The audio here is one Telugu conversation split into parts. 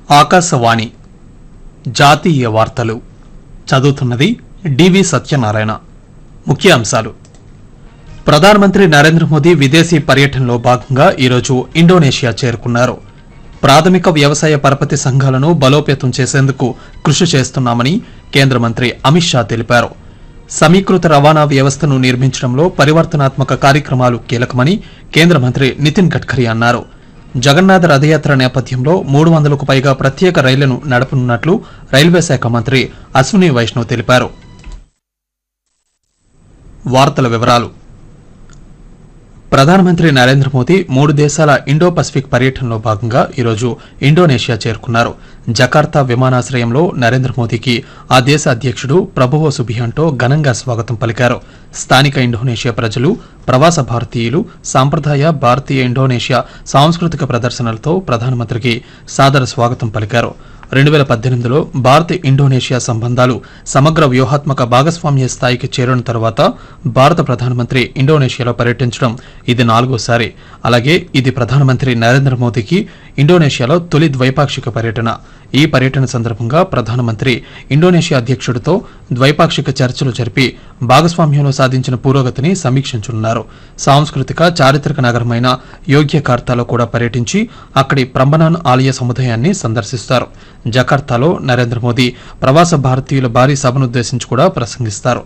ఆకాశవాణి జాతీయ వార్తలు చదువుతున్నది డివి సత్యనారాయణ ముఖ్యాంశాలు ప్రధానమంత్రి నరేంద్ర మోదీ విదేశీ పర్యటనలో భాగంగా ఈరోజు ఇండోనేషియా చేరుకున్నారు ప్రాథమిక వ్యవసాయ పరపతి సంఘాలను బలోపేతం చేసేందుకు కృషి చేస్తున్నామని కేంద్ర మంత్రి అమిత్ షా తెలిపారు సమీకృత రవాణా వ్యవస్థను నిర్మించడంలో పరివర్తనాత్మక కార్యక్రమాలు కీలకమని కేంద్ర మంత్రి నితిన్ గడ్కరీ అన్నారు జగన్నాథ రథయాత్ర నేపథ్యంలో మూడు వందలకు పైగా ప్రత్యేక రైళ్లను నడపనున్నట్లు రైల్వే శాఖ మంత్రి అశ్విని వైష్ణవ్ తెలిపారు వార్తల వివరాలు ప్రధానమంత్రి నరేంద్ర మోదీ మూడు దేశాల ఇండో పసిఫిక్ పర్యటనలో భాగంగా ఈరోజు ఇండోనేషియా చేరుకున్నారు జకార్తా విమానాశ్రయంలో నరేంద్ర మోదీకి ఆ దేశ అధ్యక్షుడు ప్రభువో సుబియాంటో ఘనంగా స్వాగతం పలికారు స్థానిక ఇండోనేషియా ప్రజలు ప్రవాస భారతీయులు సాంప్రదాయ భారతీయ ఇండోనేషియా సాంస్కృతిక ప్రదర్శనలతో ప్రధానమంత్రికి సాదర స్వాగతం పలికారు రెండు వేల పద్దెనిమిదిలో భారత్ ఇండోనేషియా సంబంధాలు సమగ్ర వ్యూహాత్మక భాగస్వామ్య స్థాయికి చేరిన తర్వాత భారత ప్రధానమంత్రి ఇండోనేషియాలో పర్యటించడం ఇది నాలుగోసారి అలాగే ఇది ప్రధానమంత్రి నరేంద్ర మోదీకి ఇండోనేషియాలో తొలి ద్వైపాక్షిక పర్యటన ఈ పర్యటన సందర్భంగా ప్రధానమంత్రి ఇండోనేషియా అధ్యక్షుడితో ద్వైపాక్షిక చర్చలు జరిపి భాగస్వామ్యంలో సాధించిన పురోగతిని సమీక్షించనున్నారు సాంస్కృతిక చారిత్రక నగరమైన యోగ్యకార్తాలో కూడా పర్యటించి అక్కడి ప్రంబనాన్ ఆలయ సముదాయాన్ని సందర్శిస్తారు జకార్తాలో నరేంద్ర మోదీ ప్రవాస భారతీయుల భారీ సభనుద్దేశించి కూడా ప్రసంగిస్తారు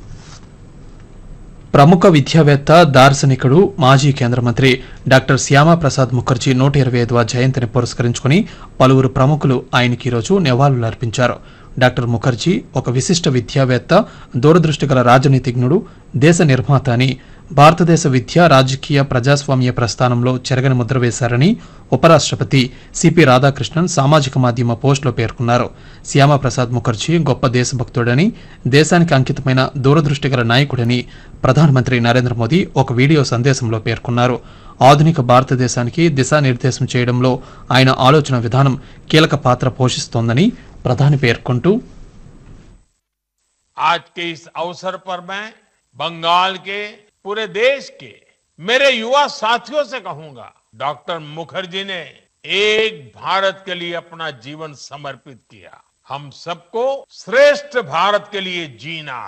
ప్రముఖ విద్యావేత్త దార్శనికుడు మాజీ కేంద్ర మంత్రి డాక్టర్ శ్యామా ప్రసాద్ ముఖర్జీ నూట ఇరవై ఐదవ జయంతిని పురస్కరించుకుని పలువురు ప్రముఖులు ఆయనకి ఈరోజు నివాళులర్పించారు డాక్టర్ ముఖర్జీ ఒక విశిష్ట విద్యావేత్త దూరదృష్టి గల రాజనీతిజ్ఞుడు దేశ నిర్మాత అని భారతదేశ విద్య రాజకీయ ప్రజాస్వామ్య ప్రస్థానంలో చెరగని ముద్ర వేశారని ఉపరాష్ట్రపతి సిపి రాధాకృష్ణన్ సామాజిక మాధ్యమ పోస్టులో పేర్కొన్నారు శ్యామప్రసాద్ ముఖర్జీ గొప్ప దేశభక్తుడని దేశానికి అంకితమైన దూరదృష్టి గల నాయకుడని ప్రధానమంత్రి నరేంద్ర మోదీ ఒక వీడియో సందేశంలో పేర్కొన్నారు ఆధునిక భారతదేశానికి దిశానిర్దేశం చేయడంలో ఆయన ఆలోచన విధానం కీలక పాత్ర పోషిస్తోందని ప్రధాని పేర్కొంటూ आज के इस अवसर पर मैं बंगाल के पूरे देश के मेरे युवा साथियों से कहूंगा डॉक्टर मुखर्जी ने एक भारत के लिए अपना जीवन समर्पित किया हम सबको श्रेष्ठ भारत के लिए जीना